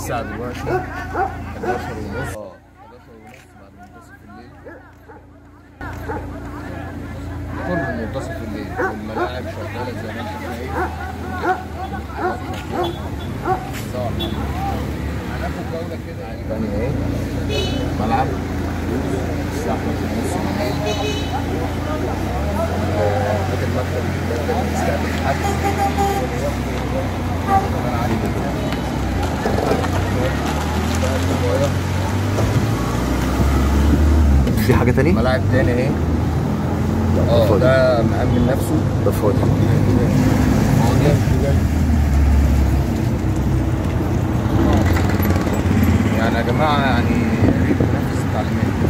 الساعة دلوقتي 11 ونص اه 11 ونص بعد منتصف الليل قرب منتصف الليل والملاعب شغالة زي ما انت شايف صح هناخد جولة كده تانية ايه ملعب الساعة 11 ونص بالليل فاكر مكتب الشباب ده بيستقبل حد كمان عليه في حاجه تاني ملاعب تاني اهي ده اه فاضي ده مأمن نفسه ده فاضي يعني يا جماعة يعني يا ريت ننفذ التعليمات